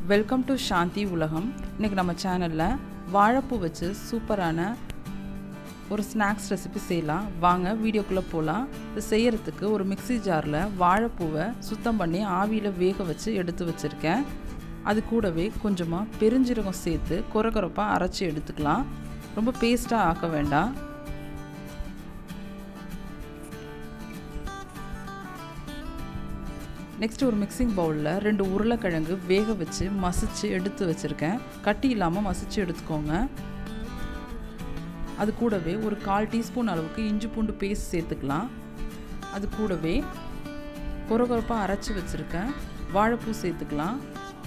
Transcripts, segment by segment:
welcome to சாந்தி உலகம் இன்றைக்கி நம்ம சேனலில் வாழைப்பூ வச்சு சூப்பரான ஒரு ஸ்நாக்ஸ் ரெசிபி செய்யலாம் வாங்க வீடியோக்குள்ளே போகலாம் இது செய்கிறதுக்கு ஒரு மிக்ஸி ஜாரில் வாழைப்பூவை சுத்தம் பண்ணி ஆவியில் வேக வச்சு எடுத்து வச்சுருக்கேன் அது கூடவே கொஞ்சமாக பெருஞ்சீரகம் சேர்த்து குறை குறைப்பாக அரைச்சி எடுத்துக்கலாம் ரொம்ப பேஸ்ட்டாக ஆக்க வேண்டாம் நெக்ஸ்ட் ஒரு மிக்சிங் பவுலில் ரெண்டு உருளைக்கிழங்கு வேக வச்சு மசிச்சு எடுத்து வச்சுருக்கேன் கட்டி இல்லாமல் மசிச்சு எடுத்துக்கோங்க அது கூடவே ஒரு கால் டீஸ்பூன் அளவுக்கு இஞ்சி பூண்டு பேஸ்ட் சேர்த்துக்கலாம் அது கூடவே கொரகொரப்பாக அரைச்சி வச்சுருக்கேன் வாழைப்பூ சேர்த்துக்கலாம்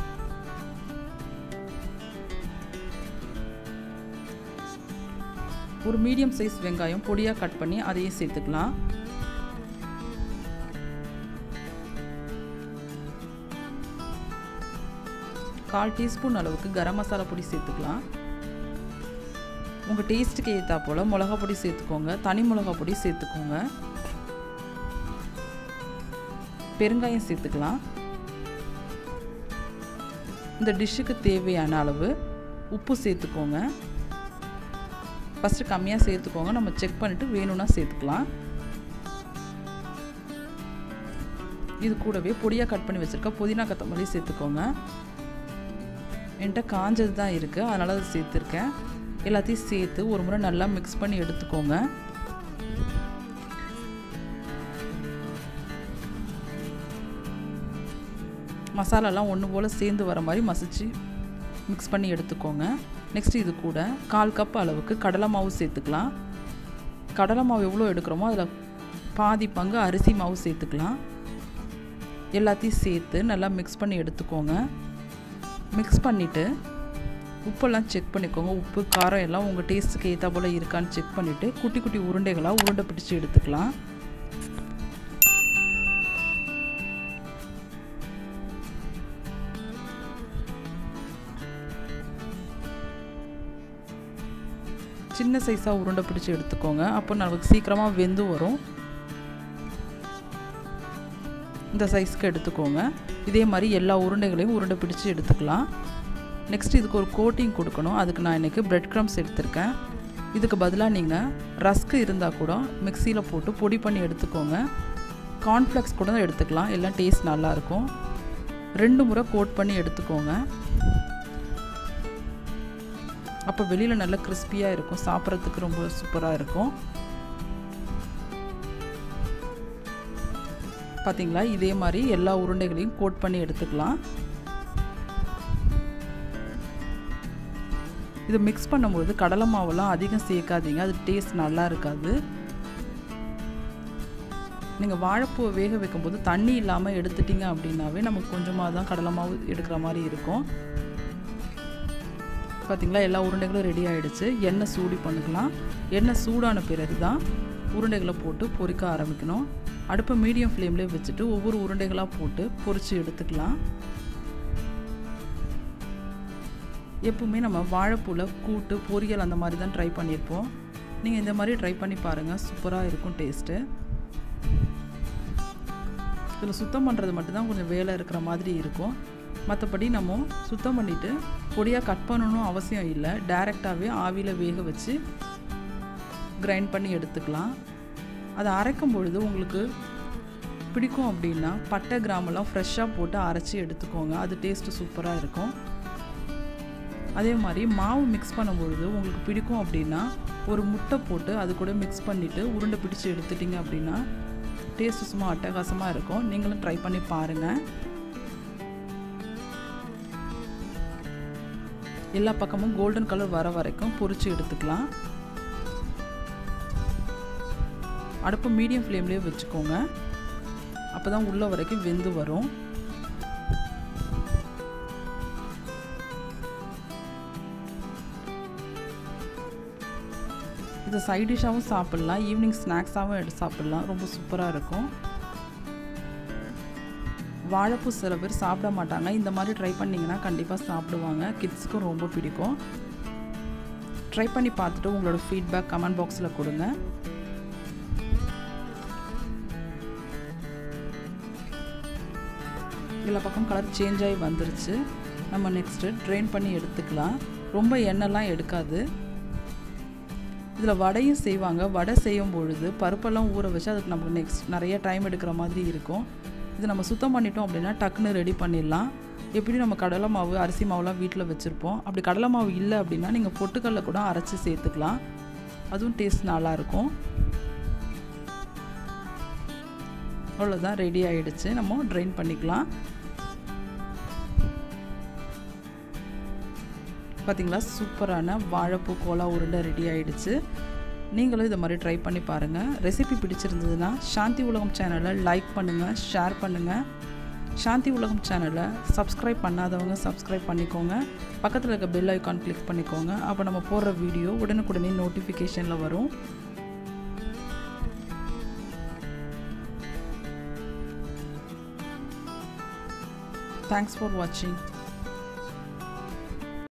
ஒரு மீடியம் சைஸ் வெங்காயம் பொடியாக கட் பண்ணி அதையும் சேர்த்துக்கலாம் கால் டீஸ்பூன் அளவுக்கு கரம் மசாலா பொடி சேர்த்துக்கலாம் உங்கள் டேஸ்ட்டுக்கு ஏற்றா போல் மிளகா பொடி சேர்த்துக்கோங்க தனி மிளகா பொடி சேர்த்துக்கோங்க பெருங்காயம் சேர்த்துக்கலாம் இந்த டிஷ்ஷுக்கு தேவையான அளவு உப்பு சேர்த்துக்கோங்க ஃபஸ்ட்டு கம்மியாக சேர்த்துக்கோங்க நம்ம செக் பண்ணிவிட்டு வேணும்னா சேர்த்துக்கலாம் இது கூடவே பொடியாக கட் பண்ணி வச்சுருக்க புதினா கொத்தமல்லி சேர்த்துக்கோங்க என்கிட்ட காஞ்சது தான் இருக்குது அதனால் அதை சேர்த்துருக்கேன் எல்லாத்தையும் சேர்த்து ஒரு முறை நல்லா மிக்ஸ் பண்ணி எடுத்துக்கோங்க மசாலாலாம் ஒன்று போல் சேர்ந்து வர மாதிரி மசிச்சு மிக்ஸ் பண்ணி எடுத்துக்கோங்க நெக்ஸ்ட் இது கூட கால் கப் அளவுக்கு கடலை மாவு சேர்த்துக்கலாம் கடலை மாவு எவ்வளோ எடுக்கிறோமோ அதில் பாதி பங்கு அரிசி மாவு சேர்த்துக்கலாம் எல்லாத்தையும் சேர்த்து நல்லா மிக்ஸ் பண்ணி எடுத்துக்கோங்க மிக்ஸ் பண்ணிவிட்டு உப்பெல்லாம் செக் பண்ணிக்கோங்க உப்பு காரம் எல்லாம் உங்கள் டேஸ்ட்டுக்கு ஏற்றா போல் இருக்கான்னு செக் பண்ணிவிட்டு குட்டி குட்டி உருண்டைகளாக உருண்டை பிடிச்சி எடுத்துக்கலாம் சின்ன சைஸாக உருண்டை பிடிச்சி எடுத்துக்கோங்க அப்போ நமக்கு சீக்கிரமாக வெந்து வரும் இந்த சைஸ்க்கு எடுத்துக்கோங்க இதே மாதிரி எல்லா உருண்டைகளையும் உருண்டை பிடிச்சி எடுத்துக்கலாம் நெக்ஸ்ட் இதுக்கு ஒரு கோட்டிங் கொடுக்கணும் அதுக்கு நான் இன்றைக்கி பிரெட் க்ரம்ஸ் எடுத்திருக்கேன் இதுக்கு பதிலாக நீங்கள் ரஸ்க்கு இருந்தால் கூட மிக்சியில் போட்டு பொடி பண்ணி எடுத்துக்கோங்க கார்ன்ஃப்ளெக்ஸ் கூட தான் எடுத்துக்கலாம் எல்லாம் டேஸ்ட் நல்லாயிருக்கும் ரெண்டு முறை கோட் பண்ணி எடுத்துக்கோங்க அப்போ வெளியில் நல்லா கிறிஸ்பியாக இருக்கும் சாப்பிட்றதுக்கு ரொம்ப சூப்பராக இருக்கும் பார்த்தீங்களா இதே மாதிரி எல்லா உருண்டைகளையும் கோட் பண்ணி எடுத்துக்கலாம் இது மிக்ஸ் பண்ணும்போது கடலை மாவுலாம் அதிகம் சேர்க்காதீங்க அது டேஸ்ட் நல்லா இருக்காது நீங்கள் வாழைப்பூவை வேக வைக்கும்போது தண்ணி இல்லாமல் எடுத்துட்டிங்க அப்படின்னாவே நமக்கு கொஞ்சமாக தான் கடலை மாவு எடுக்கிற மாதிரி இருக்கும் பார்த்திங்களா எல்லா உருண்டைகளும் ரெடி ஆகிடுச்சு எண்ணெய் சூடி பண்ணிக்கலாம் எண்ணெய் சூடான பிறகு தான் உருண்டைகளை போட்டு பொரிக்க ஆரம்பிக்கணும் அடுப்பை மீடியம் ஃப்ளேம்லேயே வச்சுட்டு ஒவ்வொரு உருண்டைகளாக போட்டு பொரித்து எடுத்துக்கலாம் எப்பவுமே நம்ம வாழைப்பூவில் கூட்டு பொரியல் அந்த மாதிரி தான் ட்ரை பண்ணியிருப்போம் நீங்கள் இந்த மாதிரி ட்ரை பண்ணி பாருங்கள் சூப்பராக இருக்கும் டேஸ்ட்டு இதில் சுத்தம் பண்ணுறது மட்டும்தான் கொஞ்சம் வேலை இருக்கிற மாதிரி இருக்கும் மற்றபடி நம்ம சுத்தம் பண்ணிவிட்டு பொடியாக கட் பண்ணணும் அவசியம் இல்லை டைரெக்டாகவே ஆவியில் வேக வச்சு கிரைண்ட் பண்ணி எடுத்துக்கலாம் அதை அரைக்கும் பொழுது உங்களுக்கு பிடிக்கும் அப்படின்னா பட்டை கிராமெல்லாம் ஃப்ரெஷ்ஷாக போட்டு அரைச்சி எடுத்துக்கோங்க அது டேஸ்ட்டு சூப்பராக இருக்கும் அதே மாதிரி மாவு மிக்ஸ் பண்ணும்பொழுது உங்களுக்கு பிடிக்கும் அப்படின்னா ஒரு முட்டை போட்டு அது கூட மிக்ஸ் பண்ணிவிட்டு உருண்டை பிடிச்சி எடுத்துட்டிங்க அப்படின்னா டேஸ்ட்டு சும்மா அட்டகாசமாக இருக்கும் நீங்களும் ட்ரை பண்ணி பாருங்கள் எல்லா பக்கமும் கோல்டன் கலர் வர வரைக்கும் பொரிச்சு எடுத்துக்கலாம் அடுப்பு மீடியம் ஃப்ளேம்லேயே வச்சுக்கோங்க அப்போ தான் உள்ள வரைக்கும் வெந்து வரும் இதை சைட் டிஷ்ஷாகவும் சாப்பிட்லாம் ஈவினிங் ஸ்நாக்ஸாகவும் எடுத்து சாப்பிட்லாம் ரொம்ப சூப்பராக இருக்கும் வாழைப்பூ சில பேர் சாப்பிட மாட்டாங்க இந்த மாதிரி ட்ரை பண்ணிங்கன்னா கண்டிப்பாக சாப்பிடுவாங்க கிட்ஸுக்கும் ரொம்ப பிடிக்கும் ட்ரை பண்ணி பார்த்துட்டு உங்களோட ஃபீட்பேக் கமெண்ட் பாக்ஸில் கொடுங்க எல்லா பக்கம் கலர் சேஞ்ச் ஆகி வந்துருச்சு நம்ம நெக்ஸ்ட்டு ட்ரெயின் பண்ணி எடுத்துக்கலாம் ரொம்ப எண்ணெய்லாம் எடுக்காது இதில் வடையும் செய்வாங்க வடை செய்யும் பொழுது பருப்பெல்லாம் ஊற வச்சு அதுக்கு நமக்கு நெக்ஸ்ட் நிறைய டைம் எடுக்கிற மாதிரி இருக்கும் இது நம்ம சுத்தம் பண்ணிட்டோம் அப்படின்னா டக்குன்னு ரெடி பண்ணிடலாம் எப்படி நம்ம கடலை மாவு அரிசி மாவுலாம் வீட்டில் வச்சுருப்போம் அப்படி கடலை மாவு இல்லை அப்படின்னா நீங்கள் பொட்டுக்கல்ல கூட அரைச்சி சேர்த்துக்கலாம் அதுவும் டேஸ்ட் நல்லாயிருக்கும் அவ்வளோதான் ரெடி ஆகிடுச்சு நம்ம ட்ரைன் பண்ணிக்கலாம் பார்த்திங்களா சூப்பரான வாழைப்பூ கோலா உருண்டை ரெடி ஆகிடுச்சு நீங்களும் இதை மாதிரி ட்ரை பண்ணி பாருங்கள் ரெசிபி பிடிச்சிருந்ததுன்னா சாந்தி உலகம் சேனலை லைக் பண்ணுங்கள் ஷேர் பண்ணுங்கள் சாந்தி உலகம் சேனலை சப்ஸ்கிரைப் பண்ணாதவங்க சப்ஸ்கிரைப் பண்ணிக்கோங்க பக்கத்தில் இருக்க பெல் ஐக்கான் கிளிக் பண்ணிக்கோங்க அப்போ நம்ம போடுற வீடியோ உடனுக்குடனே நோட்டிஃபிகேஷனில் வரும் தேங்க்ஸ் ஃபார் வாட்சிங்